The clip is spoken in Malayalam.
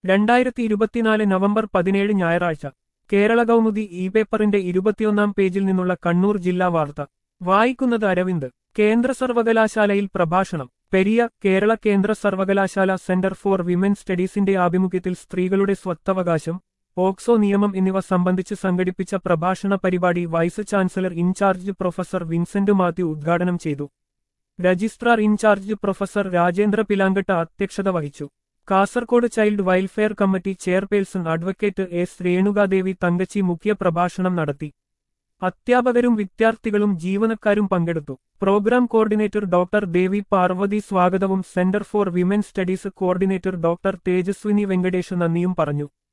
രണ്ടായിരത്തി ഇരുപത്തിനാല് നവംബർ പതിനേഴ് ഞായറാഴ്ച കേരള കൗമുദി ഇ പേപ്പറിന്റെ ഇരുപത്തിയൊന്നാം പേജിൽ നിന്നുള്ള കണ്ണൂർ ജില്ലാ വാർത്ത വായിക്കുന്നത് അരവിന്ദ് കേന്ദ്ര സർവകലാശാലയിൽ പ്രഭാഷണം പെരിയ കേരള കേന്ദ്ര സർവകലാശാല സെന്റർ ഫോർ വിമൻ സ്റ്റഡീസിന്റെ ആഭിമുഖ്യത്തിൽ സ്ത്രീകളുടെ സ്വത്തവകാശം പോക്സോ നിയമം എന്നിവ സംബന്ധിച്ച് സംഘടിപ്പിച്ച പ്രഭാഷണ പരിപാടി vice chancellor incharge professor Vincent Mathew ഉദ്ഘാടനം ചെയ്തു registrar incharge professor Rajendra Pilankatta അധ്യക്ഷത വഹിച്ചു Kasaragod child welfare committee chairperson advocate S Renukadevi Thankachi മുഖ്യ പ്രഭാഷണം നടത്തി അധ്യാപകരും വിദ്യാർത്ഥികളും ജീവനക്കാരും പങ്കെടുത്തു programme coordinator doctor Devi Parvathi സ്വാഗതവും centre for women studies coordinator doctor Tejaswini Venkatesh നന്ദിയും പറഞ്ഞു